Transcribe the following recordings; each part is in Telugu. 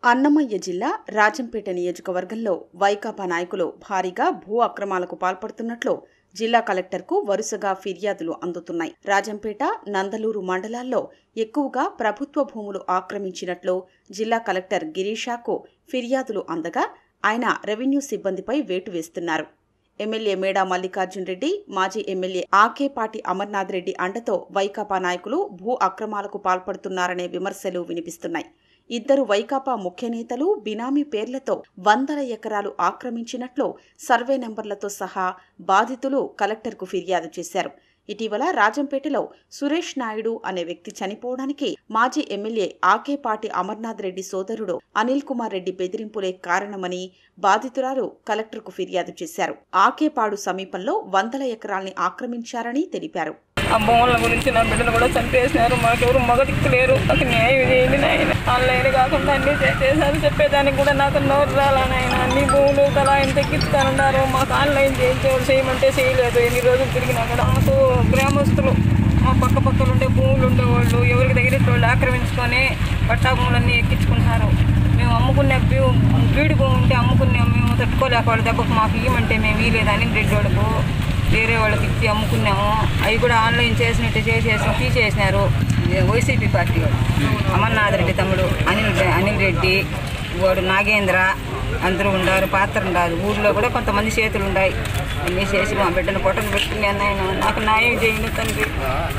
అన్నమయ్య జిల్లా రాజంపేట నియోజకవర్గంలో వైకాపా నాయకులు భారీగా భూ అక్రమాలకు పాల్పడుతున్నట్లు జిల్లా కలెక్టర్కు వరుసగా ఫిర్యాదులు అందుతున్నాయి రాజంపేట నందలూరు మండలాల్లో ఎక్కువగా ప్రభుత్వ భూములు ఆక్రమించినట్లు జిల్లా కలెక్టర్ గిరీషాకు ఫిర్యాదులు అందగా ఆయన రెవెన్యూ సిబ్బందిపై వేటు వేస్తున్నారు ఎమ్మెల్యే మేడా మల్లికార్జున్ రెడ్డి మాజీ ఎమ్మెల్యే ఆకేపాటి అమర్నాథ్ రెడ్డి అండతో వైకాపా నాయకులు భూ అక్రమాలకు పాల్పడుతున్నారనే విమర్శలు వినిపిస్తున్నాయి ఇద్దరు వైకాపా ముఖ్య నేతలు బినామీ పేర్లతో వందల ఎకరాలు ఆక్రమించినట్లు సర్వే నెంబర్లతో సహా బాధితులు కలెక్టర్కు ఫిర్యాదు చేశారు ఇటీవల రాజంపేటలో సురేష్ నాయుడు అనే వ్యక్తి చనిపోవడానికి మాజీ ఎమ్మెల్యే ఆకేపాటి అమర్నాథ్ రెడ్డి సోదరుడు అనిల్ కుమార్ రెడ్డి బెదిరింపులే కారణమని బాధితురాలు కలెక్టర్కు ఫిర్యాదు చేశారు ఆకేపాడు సమీపంలో వందల ఎకరాల్ని ఆక్రమించారని తెలిపారు ఆ భూముల గురించి నా బిడ్డలు కూడా చంపేసినారు మాకెవరు మగదిక్కు లేరు నాకు న్యాయం చేయండి నాయన ఆన్లైన్ కాకుండా అన్ని చేసేసారు చెప్పేదానికి కూడా నాకు నోరు రాలా నాయన అన్ని భూములు కదా ఎంత ఎక్కిస్తానన్నారు మాకు ఆన్లైన్ చేయించేవాళ్ళు చేయమంటే చేయలేదు ఎన్ని రోజులు తిరిగినా కూడా మాకు గ్రామస్తులు మా పక్క పక్కలు ఉండే భూములు ఉండేవాళ్ళు ఎవరికి దగ్గర వాళ్ళు ఆక్రమించుకొని పట్టా భూములన్నీ ఎక్కించుకుంటున్నారు మేము అమ్ముకునే భూ- బీడి భూమి ఉంటే అమ్ముకున్నాం మేము తట్టుకోలేక వాళ్ళ దెబ్బకు మాకు ఇవ్వమంటే మేము ఇవ్వలేదని రెడ్డి వాళ్ళకు వేరే వాళ్ళకి ఇచ్చి అమ్ముకున్నాము అవి కూడా ఆన్లైన్ చేసినట్టు చేసేసి తీసేసినారు ఇది వైసీపీ పార్టీ వాడు అమర్నాథ్ రెడ్డి తమ్ముడు అనిల్ రె- అనిల్ రెడ్డి వాడు నాగేంద్ర అందరూ ఉండారు పాత్ర ఉండారు ఊళ్ళో కూడా కొంతమంది చేతులు ఉన్నాయి అన్నీ చేసి మా బిడ్డను పొట్టను పెట్టుకుని అన్నాయన నాకు న్యాయం చేయండి తండ్రి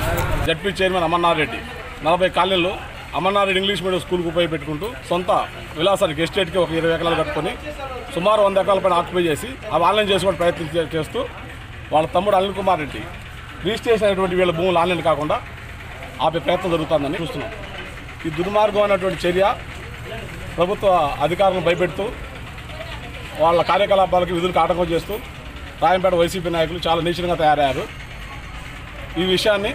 జడ్పీ చైర్మన్ అమర్నాథ్ రెడ్డి నలభై కాలనీలు అమర్నాథ్ రెడ్డి ఇంగ్లీష్ మీడియం స్కూల్కి ఉపయోగపెట్టుకుంటూ సొంత విలాసానికి ఎస్టేట్కి ఒక ఇరవై ఎకరాలు కట్టుకొని సుమారు వంద ఎకరాల పైన ఆక్యుపై చేసి అవి ఆన్లైన్ చేసుకోవడం ప్రయత్నం చే- చేస్తూ వాళ్ళ తమ్ముడు అనిల్ కుమార్ రెడ్డి రిజిస్ట్రేషన్ అయినటువంటి వీళ్ళ భూములు ఆన్లైన్ కాకుండా ఆపే ప్రయత్నం జరుగుతుందని చూస్తున్నాం ఈ దుర్మార్గం అయినటువంటి చర్య ప్రభుత్వ అధికారులను భయపెడుతూ వాళ్ళ కార్యకలాపాలకు విధులకు ఆటంకం చేస్తూ రాయంపేట వైసీపీ నాయకులు చాలా నీచంగా తయారయ్యారు ఈ విషయాన్ని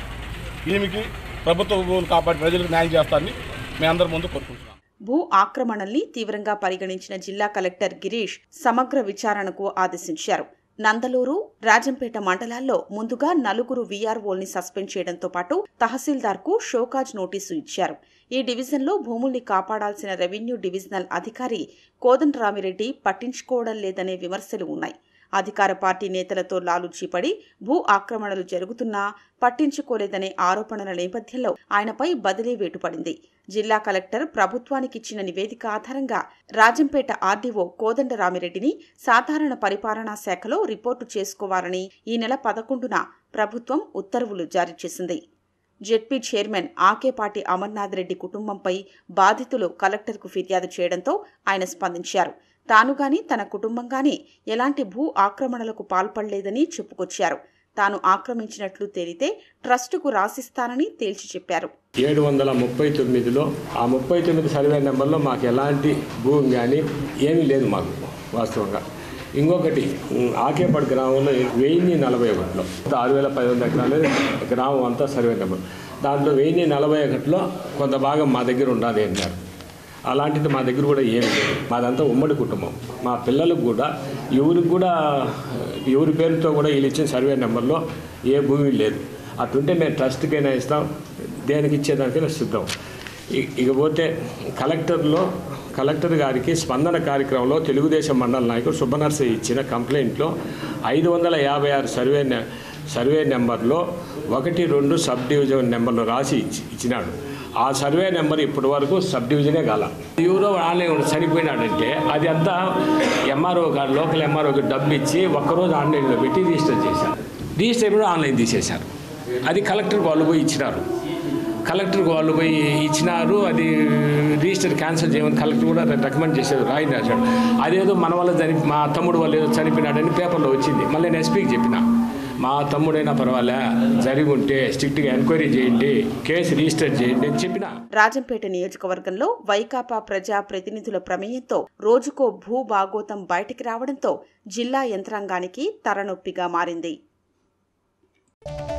ఈమెకి ప్రభుత్వ భూములు కాపాడి ప్రజలకు న్యాయం చేస్తారని మీ అందరి ముందు కోరుకుంటున్నాను భూ ఆక్రమణల్ని తీవ్రంగా పరిగణించిన జిల్లా కలెక్టర్ గిరీష్ సమగ్ర విచారణకు ఆదేశించారు నందలూరు రాజంపేట మండలాల్లో ముందుగా నలుగురు వీఆర్ఓల్ని సస్పెండ్ చేయడంతో పాటు తహసీల్దార్కు షోకాజ్ నోటీసు ఇచ్చారు ఈ డివిజన్లో భూముల్ని కాపాడాల్సిన రెవెన్యూ డివిజనల్ అధికారి కోదండరామిరెడ్డి పట్టించుకోవడం లేదనే విమర్శలు ఉన్నాయి అధికార పార్టీ నేతలతో లాలుచీపడి భూ ఆక్రమణలు జరుగుతున్నా పట్టించుకోలేదనే ఆరోపణల నేపథ్యంలో ఆయనపై బదిలీ వేటుపడింది జిల్లా కలెక్టర్ ప్రభుత్వానికిచ్చిన నివేదిక ఆధారంగా రాజంపేట ఆర్డీఓ కోదండరామిరెడ్డిని సాధారణ పరిపాలనా శాఖలో రిపోర్టు చేసుకోవాలని ఈ నెల పదకొండున ప్రభుత్వం ఉత్తర్వులు జారీ చేసింది జెడ్పీ చైర్మన్ ఆకేపాటి అమర్నాథ్ రెడ్డి కుటుంబంపై బాధితులు కలెక్టర్కు ఫిర్యాదు చేయడంతో ఆయన స్పందించారు తాను గాని తన కుటుంబం గాని ఎలాంటి భూ ఆక్రమణలకు పాల్పడలేదని చెప్పుకొచ్చారు తాను ఆక్రమించినట్లు తేలితే ట్రస్టుకు రాసిస్తానని తేల్చి చెప్పారు ఏడు వందల ముప్పై తొమ్మిదిలో ఆ ముప్పై తొమ్మిది సర్వే నెంబర్లో మాకు ఎలాంటి భూమి కానీ ఏమీ లేదు మాకు వాస్తవంగా ఇంకొకటి ఉమ్, ఆకేపాడు గ్రామంలో వెయ్యి నలభై ఒకటిలో ఆరు వేల పది వందల ఎకరాలు గ్రామం అంతా సర్వే నెంబర్ దాంట్లో వెయ్యి నలభై ఒకటిలో కొంత భాగం మా దగ్గర ఉండాలి అన్నారు అలాంటిది మా దగ్గర కూడా ఏమి లేదు మాదంతా ఉమ్మడి కుటుంబం మా పిల్లలకు కూడా ఎవరికి కూడా ఎవరి పేరుతో కూడా వీళ్ళు ఇచ్చిన సర్వే నెంబర్లో ఏ భూమి లేదు అటుంటే మేము ట్రస్ట్కైనా ఇస్తాం దేనికి ఇచ్చేదానికైనా సిద్ధం ఇ- ఇకపోతే కలెక్టర్లో కలెక్టర్ గారికి స్పందన కార్యక్రమంలో తెలుగుదేశం మండల నాయకుడు సుబ్బనర్సయ్య ఇచ్చిన కంప్లైంట్లో ఐదు వందల యాభై ఆరు సర్వే నె- సర్వే నెంబర్లో ఒకటి రెండు సబ్ డివిజన్ నెంబర్లు రాసి ఇచ్చి ఇచ్చినాడు ఆ సర్వే నెంబర్ ఇప్పటి వరకు సబ్ డివిజనే కాల ఎవరో ఆన్లైన్ చనిపోయినాడంటే అది అంతా ఎంఆర్ఓ గారు లోకల్ ఎంఆర్ఓకి డబ్బు ఇచ్చి ఒక్కరోజు ఆన్లైన్లో పెట్టి రిజిస్టర్ చేశారు రిజిస్టర్ కూడా ఆన్లైన్ తీసేశారు అది కలెక్టర్ వాళ్ళు పోయి ఇచ్చినారు కలెక్టర్కి వాళ్ళు పోయి ఇచ్చినారు అది రిజిస్టర్ క్యాన్సిల్ చేయమని కలెక్టర్ కూడా రికమెండ్ చేశారు రాయి రాశాడు అదేదో మన వల్ల చని మా తమ్ముడు వాళ్ళు ఏదో చనిపోయినాడని పేపర్లో వచ్చింది మళ్ళీ నేను ఎస్పీకి చెప్పిన మా తమ్ముడైనా పర్వాలే జరిగి ఉంటే స్ట్రిక్ట్గా ఎంక్వైరీ చేయండి కేసు రిజిస్టర్ చేయండి అని చెప్పిన రాజంపేట నియోజకవర్గంలో వైకాపా ప్రజా ప్రతినిధుల ప్రమేయంతో రోజుకో భూ బాగోతం బయటికి రావడంతో జిల్లా యంత్రాంగానికి తలనొప్పిగా మారింది